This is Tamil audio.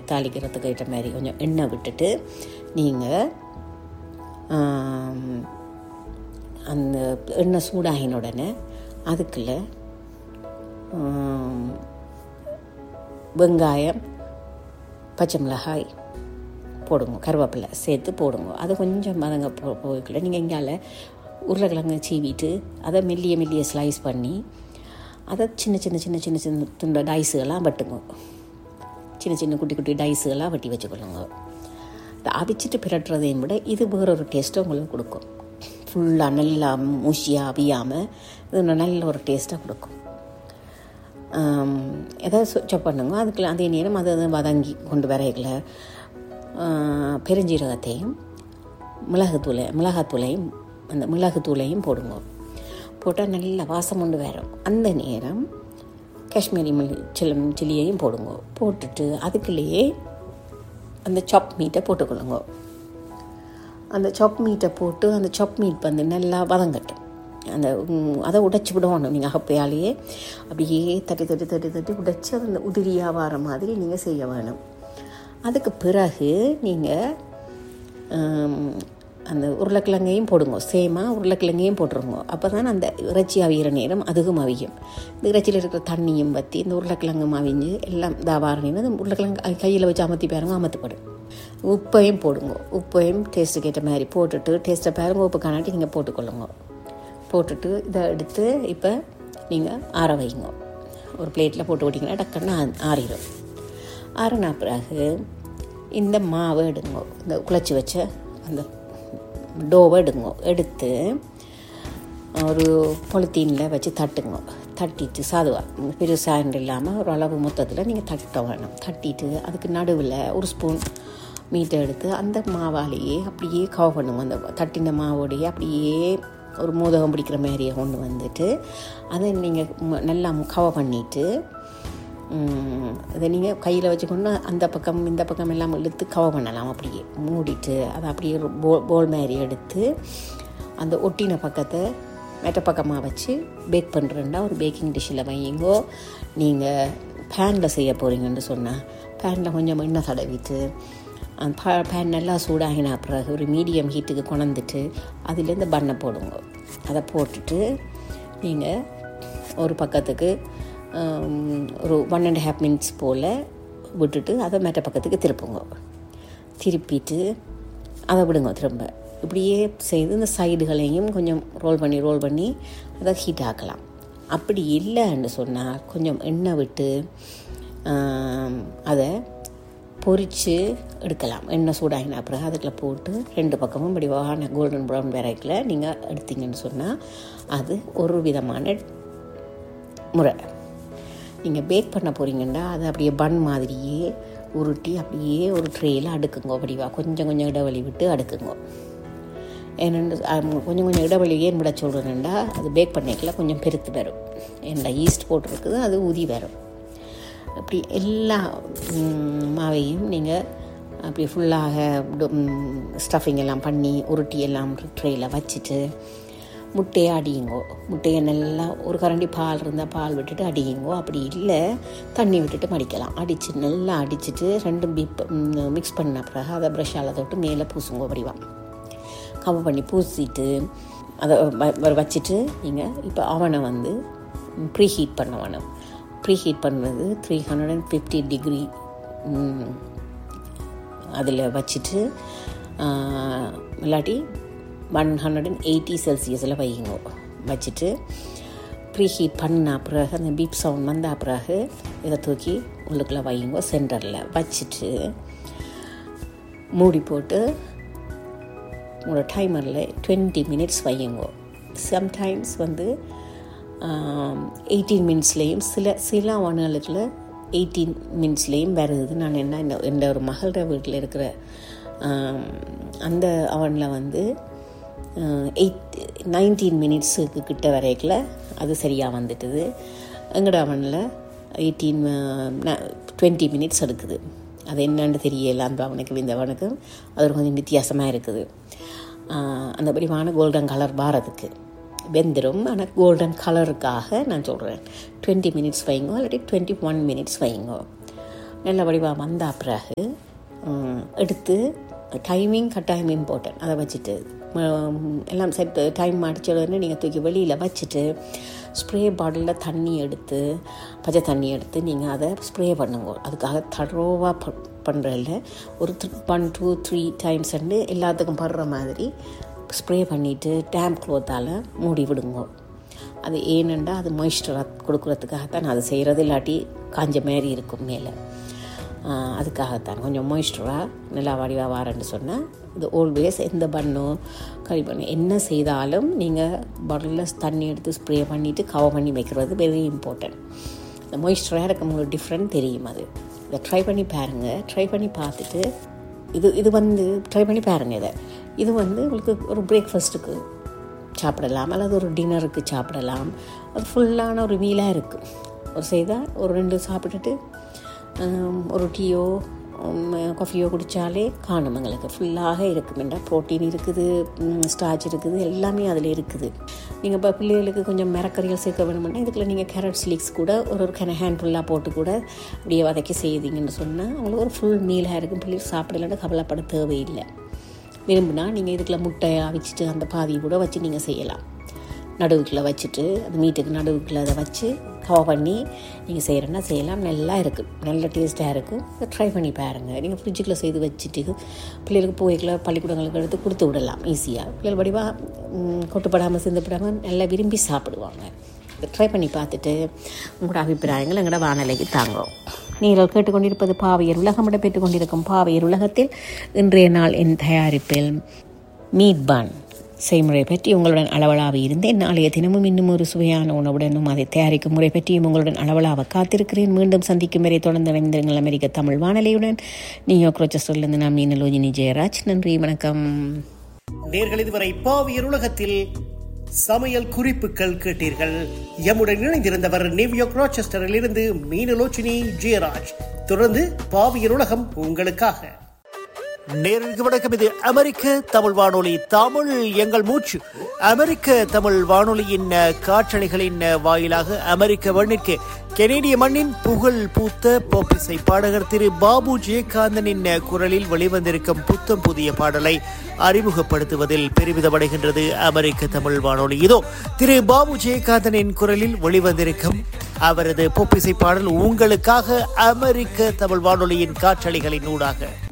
தாளிக்கிறதுக்கு ஏற்ற மாதிரி கொஞ்சம் எண்ணெய் விட்டுட்டு நீங்கள் அந்த எண்ணெய் சூடாகின உடனே அதுக்குள்ள ஆம், வெங்காயம் பச்சை மிளகாய் போடுங்க கருவேப்பிலை சேர்த்து போடுங்க அது கொஞ்சம் மதங்க போ போய்க்குள்ள நீங்கள் இங்கால உருளைக்கிழங்கு சீவிட்டு அதை மெல்லிய மெல்லிய ஸ்லைஸ் பண்ணி அதை சின்ன சின்ன சின்ன சின்ன சின்ன துண்ட டைஸுகள்லாம் வெட்டுங்க சின்ன சின்ன குட்டி குட்டி டைஸுகள்லாம் வெட்டி வச்சுக்கொள்ளுங்க இதை அவிச்சிட்டு பிரட்டுறதையும் விட இது வேறொரு டேஸ்ட்டை உங்களுக்கு கொடுக்கும் ஃபுல்லாக நல்லா மூஷியாக அவியாமல் இது இன்னும் நல்ல ஒரு டேஸ்ட்டாக கொடுக்கும் ஆம், எதாவது சுவிட்சப் பண்ணுங்க அதுக்குள்ள அதே நேரம் அதை அதை வதங்கி கொண்டு வரையில பெருஞ்சீரகத்தையும் மிளகுத்தூளை மிளகாத்தூளையும் அந்த மிளகுத்தூளையும் போடுங்க போட்டால் நல்ல வாசம் கொண்டு வரும் அந்த நேரம் காஷ்மீரி மிளி சில்லம் சில்லியையும் போடுங்க போட்டுட்டு அதுக்குள்ளேயே அந்த சாப் மீட்டை போட்டுக்கொள்ளுங்க அந்த சாப் மீட்டை போட்டு அந்த சாப் மீட் வந்து நல்லா வதங்கட்டும் அந்த ம், அதை உடைச்சி விடணும் நீங்கள் அகப்பையாலேயே அப்படியே தட்டி தட்டி தட்டி தட்டி உடைச்சி அது அந்த உதிரியாக வர மாதிரி நீங்கள் செய்ய வேணும் அதுக்கு பிறகு நீங்கள் அந்த உருளைக்கிழங்கையும் போடுங்க சேமாக உருளைக்கிழங்கையும் போட்டுருங்க அப்போ தான் அந்த இறைச்சி அவிகிற நேரம் அதுவும் அவியும் இந்த இறைச்சியில் இருக்கிற தண்ணியும் வற்றி இந்த உருளைக்கிழங்கும் அவிஞ்சு எல்லாம் இதாவார நேரம் அந்த உருளைக்கிழங்கு கையில் வச்சு அமர்த்தி பாருங்க அமர்த்தப்படும் உப்பையும் போடுங்க உப்பையும் டேஸ்ட்டுக்கு ஏற்ற மாதிரி போட்டுட்டு டேஸ்ட்டை பாருங்க உப்பு காணாட்டி நீங்கள் போட்டுக்கொள்ளுங்க போட்டுட்டு இதை எடுத்து இப்போ நீங்கள் ஆற வைங்க ஒரு பிளேட்டில் போட்டு விட்டிங்கன்னா டக்குன்னு ஆ- ஆறிடும் ஆறின பிறகு இந்த மாவை எடுங்க இந்த குழச்சி வச்ச அந்த டோவை எடுங்க எடுத்து ஒரு பொலித்தீனில் வச்சு தட்டுங்க தட்டிட்டு சாதுவாக பெருசாண்டு இல்லாமல் ஒரு அளவு மொத்தத்தில் நீங்கள் தட்ட வேணும் தட்டிட்டு அதுக்கு நடுவில் ஒரு ஸ்பூன் மீட்டை எடுத்து அந்த மாவாலேயே அப்படியே கவ பண்ணுங்க அந்த தட்டின மாவோடையே அப்படியே ஒரு மோதகம் பிடிக்கிற மாதிரியே கொண்டு வந்துட்டு அதை நீங்கள் நல்லா கவ பண்ணிவிட்டு ம், அதை நீங்கள் கையில் வச்சுக்கொண்டு அந்த பக்கம் இந்த பக்கம் எல்லாம் இழுத்து கவர் பண்ணலாம் அப்படியே மூடிட்டு அதை அப்படியே ஒரு போ போல் மாதிரி எடுத்து அந்த ஒட்டின பக்கத்தை மெட்ட பக்கமாக வச்சு பேக் பண்ணுறேன்டா ஒரு பேக்கிங் டிஷ்ஷில் வையுங்கோ நீங்கள் பேனில் செய்ய போகிறீங்கன்னு சொன்னால் பேனில் கொஞ்சம் எண்ணெய் தடவிட்டு அந்த ப பேன் நல்லா சூடாகின பிறகு ஒரு மீடியம் ஹீட்டுக்கு கொணந்துட்டு அதுலேருந்து பண்ணை போடுங்க அதை போட்டுட்டு நீங்கள் ஒரு பக்கத்துக்கு ஹம், ஒரு ஒன் அண்ட் ஹாஃப் மினிட்ஸ் போல் விட்டுட்டு அதை மற்ற பக்கத்துக்கு திருப்புங்க திருப்பிட்டு அதை விடுங்க திரும்ப இப்படியே செய்து இந்த சைடுகளையும் கொஞ்சம் ரோல் பண்ணி ரோல் பண்ணி அதை ஹீட் ஆக்கலாம் அப்படி இல்லைன்னு சொன்னால் கொஞ்சம் எண்ணெய் விட்டு ஆம், அதை பொரித்து எடுக்கலாம் எண்ணெய் சூடாகின பிறகு அதுக்குள்ள போட்டு ரெண்டு பக்கமும் இப்படி வான கோல்டன் ப்ரௌன் வெரைட்டியில் நீங்கள் எடுத்தீங்கன்னு சொன்னால் அது ஒரு விதமான முறை நீங்கள் பேக் பண்ண போகிறீங்கன்னா அதை அப்படியே பன் மாதிரியே உருட்டி அப்படியே ஒரு ட்ரேயில் அடுக்குங்க அப்படிவா கொஞ்சம் கொஞ்சம் இடைவெளி விட்டு அடுக்குங்க ஏன்னு கொஞ்சம் கொஞ்சம் இடைவெளி ஏன் விட சொல்கிறேன்டா அது பேக் பண்ணிக்கல கொஞ்சம் பெருத்து வரும் ஏன்டா ஈஸ்ட் போட்டிருக்குது அது ஊதி வரும் அப்படி எல்லா ம், மாவையும் நீங்கள் அப்படி ஃபுல்லாக ஸ்டஃபிங் எல்லாம் பண்ணி உருட்டி எல்லாம் ட்ரேயில் வச்சுட்டு முட்டையை அடியுங்கோ முட்டையை நல்லா ஒரு கரண்டி பால் இருந்தால் பால் விட்டுட்டு அடியுங்கோ அப்படி இல்லை தண்ணி விட்டுட்டு மடிக்கலாம் அடித்து நல்லா அடிச்சுட்டு ரெண்டும் பீப் மிக்ஸ் பண்ண பிறகு அதை ப்ரஷ்ஷால் தொட்டு மேலே பூசுங்கோ அப்படிவா கவர் பண்ணி பூசிட்டு அதை வ- வ- வச்சுட்டு நீங்கள் இப்போ அவனை வந்து ப்ரீ ஹீட் பண்ண வேணும் ப்ரீ ஹீட் பண்ணுறது three hundred and fifty degree அதில் வச்சுட்டு ஆஹ், இல்லாட்டி ஒன் ஹண்ட்ரட் அண்ட் எயிட்டி செல்சியஸில் வையுங்க வச்சுட்டு ப்ரீ ஹீட் பண்ண பிறகு அந்த பீப் சவுண்ட் வந்த பிறகு இதை தூக்கி உள்ளுக்குள்ளே வையுங்க சென்டரில் வச்சுட்டு மூடி போட்டு உங்களோட டைமரில் டுவெண்ட்டி மினிட்ஸ் வையுங்க சம்டைம்ஸ் வந்து எயிட்டீன் மினிட்ஸ்லேயும் சில சில அவனுகளுக்குள்ள எயிட்டீன் மினிட்ஸ்லேயும் வருது நான் என்ன இந்த இந்த ஒரு மகளோட வீட்டில் இருக்கிற ஆம், அந்த அவனில் வந்து எயிட் நைன்டீன் மினிட்ஸுக்கு கிட்ட வரைக்கில் அது சரியாக வந்துட்டுது எங்கட அவனில் எயிட்டீன் டுவெண்ட்டி மினிட்ஸ் எடுக்குது அது என்னன்னு தெரியல அந்த அவனுக்கு இந்த அவனுக்கு அது கொஞ்சம் வித்தியாசமாக இருக்குது ஆஹ் அந்த வடிவான கோல்டன் கலர் பாரதுக்கு வெந்துடும் ஆனால் கோல்டன் கலருக்காக நான் சொல்கிறேன் டுவெண்ட்டி மினிட்ஸ் வைங்கோ இல்லாட்டி டுவெண்ட்டி ஒன் மினிட்ஸ் வைங்கோ நல்ல வடிவாக வந்த பிறகு ம், எடுத்து டைமிங் கட்டாயம் இம்பார்ட்டன்ட் அதை வச்சுட்டு ம், எல்லாம் செட் டைம் அடிச்ச உடனே நீங்கள் தூக்கி வெளியில் வச்சுட்டு ஸ்ப்ரே பாட்டிலில் தண்ணி எடுத்து பச்சை தண்ணி எடுத்து நீங்கள் அதை ஸ்ப்ரே பண்ணுங்க அதுக்காக தரோவாக ப பண்ணுறதில்ல ஒரு ஒன் டூ த்ரீ டைம்ஸ் வந்து எல்லாத்துக்கும் படுற மாதிரி ஸ்ப்ரே பண்ணிவிட்டு டேம் க்ளோத்தால் மூடி விடுங்க அது ஏனெண்டா அது மாய்ஸ்டராக கொடுக்குறதுக்காகத்தான் நான் அதை செய்கிறது இல்லாட்டி காஞ்ச மாதிரி இருக்கும் மேலே ஆஹ் அதுக்காகத்தான் கொஞ்சம் மாய்ஸ்டராக நல்லா வடிவாக வாரேன்னு சொன்னால் இது ஆல்வேஸ் எந்த பண்ணோ கறி பண்ணு என்ன செய்தாலும் நீங்கள் பாட்டிலில் தண்ணி எடுத்து ஸ்ப்ரே பண்ணிவிட்டு கவர் பண்ணி வைக்கிறது வெரி இம்பார்ட்டன்ட் இந்த மாய்ஸ்டராக இருக்கும் உங்களுக்கு டிஃப்ரெண்ட் தெரியும் அது இதை ட்ரை பண்ணி பாருங்கள் ட்ரை பண்ணி பார்த்துட்டு இது இது வந்து ட்ரை பண்ணி பாருங்கள் இதை இது வந்து உங்களுக்கு ஒரு பிரேக்ஃபாஸ்ட்டுக்கு சாப்பிடலாம் அல்லது ஒரு டின்னருக்கு சாப்பிடலாம் அது ஃபுல்லான ஒரு மீலாக இருக்குது ஒரு செய்தால் ஒரு ரெண்டு சாப்பிட்டுட்டு ஹம், ஒரு டீயோ காஃபியோ குடித்தாலே காணும் எங்களுக்கு ஃபுல்லாக இருக்கும் என்றால் ப்ரோட்டீன் இருக்குது ஸ்டார்ச் இருக்குது எல்லாமே அதில் இருக்குது நீங்கள் இப்போ பிள்ளைகளுக்கு கொஞ்சம் மரக்கறிகள் சேர்க்க வேணும்னா இதுக்குள்ள நீங்கள் கேரட் ஸ்லீக்ஸ் கூட ஒரு ஒரு கன ஹேண்ட் ஃபுல்லாக போட்டு கூட அப்படியே வதக்கி செய்தீங்கன்னு சொன்னால் அவங்களுக்கு ஒரு ஃபுல் மீலாக இருக்கும் பிள்ளைகள் சாப்பிடலன்னு கவலைப்பட தேவையில்லை விரும்புனா நீங்கள் இதுக்குள்ள முட்டையை அவிச்சிட்டு அந்த பாதியை கூட வச்சு நீங்கள் செய்யலாம் நடுவுக்குள்ள வச்சுட்டு அந்த மீட்டுக்கு நடுவுக்குள்ள அதை வச்சு கவர் பண்ணி நீங்கள் செய்கிறேன்னா செய்யலாம் நல்லா இருக்கும் நல்ல டேஸ்ட்டாக இருக்கும் இதை ட்ரை பண்ணி பாருங்கள் நீங்கள் ஃப்ரிட்ஜுக்குள்ளே செய்து வச்சுட்டு பிள்ளைகளுக்கு போய்க்குள்ள பள்ளிக்கூடங்களுக்கு எடுத்து கொடுத்து விடலாம் ஈஸியாக பிள்ளைகள் வடிவாக கொட்டுப்படாமல் சிந்தப்படாமல் நல்லா விரும்பி சாப்பிடுவாங்க இதை ட்ரை பண்ணி பார்த்துட்டு உங்களோட அபிப்பிராயங்கள் எங்களோட வானலைக்கு தாங்கும் நீங்கள் கேட்டுக்கொண்டிருப்பது பாவையர் உலகம் இடம்பெற்றுக் கொண்டிருக்கும் பாவையர் உலகத்தில் இன்றைய நாள் என் தயாரிப்பில் மீட் பான் செய்முறை பற்றி உங்களுடன் அளவலாக இருந்தேன் நாளைய தினமும் இன்னும் ஒரு சுவையான உணவுடனும் அதை தயாரிக்கும் முறை பற்றியும் உங்களுடன் அளவலாக காத்திருக்கிறேன் மீண்டும் சந்திக்கும் வரை தொடர்ந்து இணைந்திருங்கள் அமெரிக்க தமிழ் வானொலியுடன் நியூயார்க் ரோச்சஸ்டர்லேருந்து நான் மீனலோஜினி ஜெயராஜ் நன்றி வணக்கம் நேர்கள் இதுவரை பாவியர் உலகத்தில் சமையல் குறிப்புகள் கேட்டீர்கள் எம்முடன் இணைந்திருந்தவர் நியூயார்க் ராச்செஸ்டரில் இருந்து மீனலோச்சினி ஜெயராஜ் தொடர்ந்து பாவியர் உலகம் உங்களுக்காக நேர்களுக்கு வணக்கம் இது அமெரிக்க தமிழ் வானொலி தமிழ் எங்கள் மூச்சு அமெரிக்க தமிழ் வானொலியின் அஹ், காற்றலைகளின் அஹ், வாயிலாக அமெரிக்க மண்ணிற்கு கெனேடிய மண்ணின் புகழ் பூத்த போப்பிசை பாடகர் திரு பாபு ஜெயகாந்தனின் அஹ், குரலில் வெளிவந்திருக்கும் புத்தம் புதிய பாடலை அறிமுகப்படுத்துவதில் பெருமிதமடைகின்றது அமெரிக்க தமிழ் வானொலி இதோ திரு பாபு ஜெயகாந்தனின் குரலில் வெளிவந்திருக்கும் அவரது பொப்பிசை பாடல் உங்களுக்காக அமெரிக்க தமிழ் வானொலியின் காற்றலைகளின் ஊடாக